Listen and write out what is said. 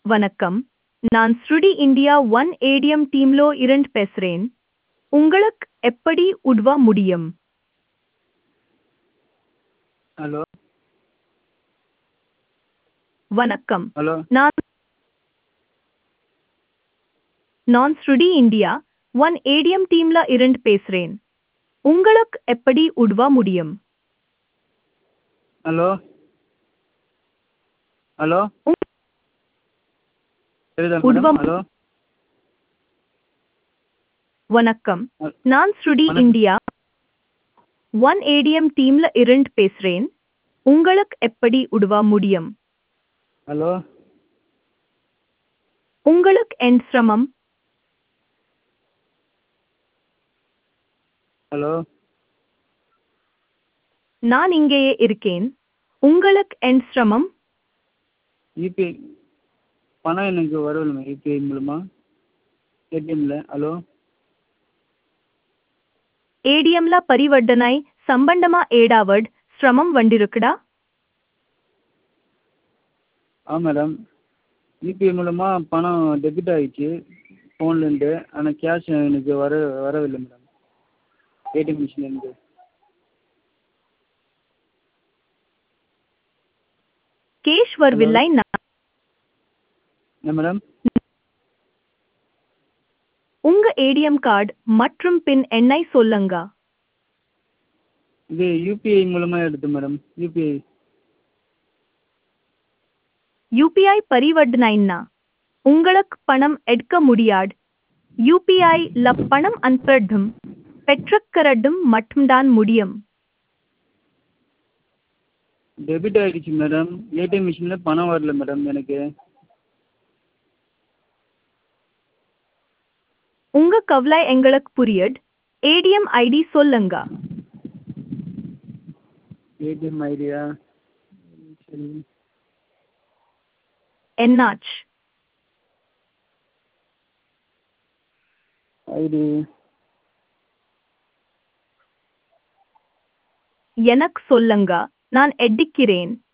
வணக்கம் நான் ஸ்ருடி இந்தியா ஒன் ஏடிஎம் டீம்லோ இருந்து பேசுறேன் உங்களுக்கு எப்படி உதவ முடியும் ஹலோ வணக்கம் ஹலோ நான் நான் ஸ்ருடி இந்தியா ஒன் ஏடிஎம் டீம்ல இருந்து பேசுறேன் உங்களுக்கு எப்படி உதவ முடியும் ஹலோ ஹலோ சரிதா உருவம். மேடம் ஹலோ வணக்கம் அ- நான் ஸ்ருடி வணக்கம். இந்தியா ஒன் ஏடிஎம் டீம்ல இருந்து பேசுறேன் உங்களுக்கு எப்படி உதவ முடியும் ஹலோ உங்களுக்கு என் சிரமம் ஹலோ நான் இங்கேயே இருக்கேன் உங்களுக்கு என் சிரமம் யூபிஐ பணம் எனக்கு வரவில்லை யூபிஐ மூலமா ஏடிஎம்ல ஹலோ ஏடிஎம்ல பரிவர்த்தனை சம்பந்தமா ஏடாவட் சிரமம் வண்டிருக்குடா ஆ மேடம் யூபிஐ மூலமா பணம் டெபிட் ஆகிடுச்சு ஃபோன்லேருந்து ஆனால் கேஷ் எனக்கு வர வரவில்லை மேடம் ஏடிஎம் மிஷின்லேருந்து கேஷ் வரவில்லை நான் என்ன மேடம் உங்க ஏடிஎம் கார்டு மற்றும் பின் எண்ணை சொல்லுங்க இது யூபிஐ மூலமா எடுத்து மேடம் யூபிஐ யூபிஐ பரிவர்த்தனைன்னா உங்களுக்கு பணம் எடுக்க முடியாது யூபிஐ ல பணம் அனுப்புறதும் பெற்றுக்கறதும் மட்டும்தான் முடியும் டெபிட் ஆகிடுச்சு மேடம் ஏடிஎம் மிஷினில் பணம் வரல மேடம் எனக்கு உங்க கவலை எங்களுக்கு புரியுது ஏடிஎம் ஐடி சொல்லுங்க ஏடிஎம் ஐடியா சரி என்னாச்சு ஐடி எனக்கு சொல்லுங்க நான் எடுக்கிறேன்